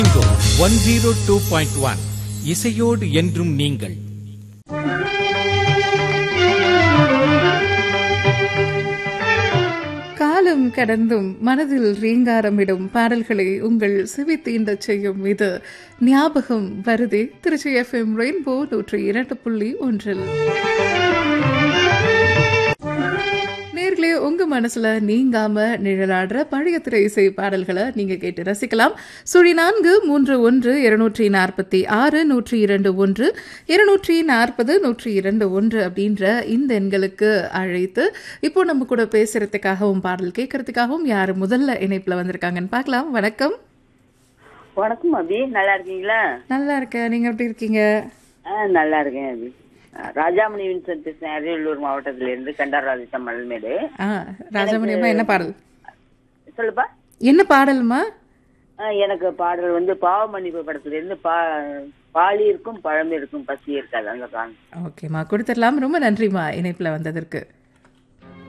one zero two point one இசையோடு என்றும் நீங்கள் காலம் கடந்தும் மனதில் ரீங்காரமிடும் பாடல்களை உங்கள் செவி தீண்டச் செய்யும் இது ஞாபகம் வருதே திருச்சி எஃப்எம் ரெயின்போ நூற்றி இரண்டு புள்ளி ஒன்றில் நேர்களே உங்க மனசுல நீங்காம நிழலாடுற பழைய திரை இசை பாடல்களை நீங்க கேட்டு ரசிக்கலாம் சுழி நான்கு மூன்று ஒன்று இருநூற்றி நாற்பத்தி ஆறு நூற்றி இரண்டு ஒன்று இருநூற்றி நாற்பது நூற்றி இரண்டு ஒன்று அப்படின்ற இந்த எண்களுக்கு அழைத்து இப்போ நம்ம கூட பேசுறதுக்காகவும் பாடல் கேட்கறதுக்காகவும் யார் முதல்ல இணைப்புல வந்திருக்காங்கன்னு பார்க்கலாம் வணக்கம் வணக்கம் அபி நல்லா இருக்கீங்களா நல்லா இருக்கேன் நீங்க எப்படி இருக்கீங்க ஆ நல்லா இருக்கேன் அபி ஆ, ராஜாமணி வின்சென்ட் பேசுறேன் அரியலூர் மாவட்டத்துல இருந்து கண்டாராதித்த மல்மேடு ஆ ராஜாமணி அம்மா என்ன பாடல் சொல்லுப்பா என்ன பாடல்மா ஆ, எனக்கு பாடல் வந்து பாவ மன்னிப்பு படத்துல இருந்து பா பாலி இருக்கும் பழம் இருக்கும் பசி இருக்காது அந்த சாங் ஓகேம்மா கொடுத்துடலாம் ரொம்ப நன்றிம்மா இணைப்புல வந்ததற்கு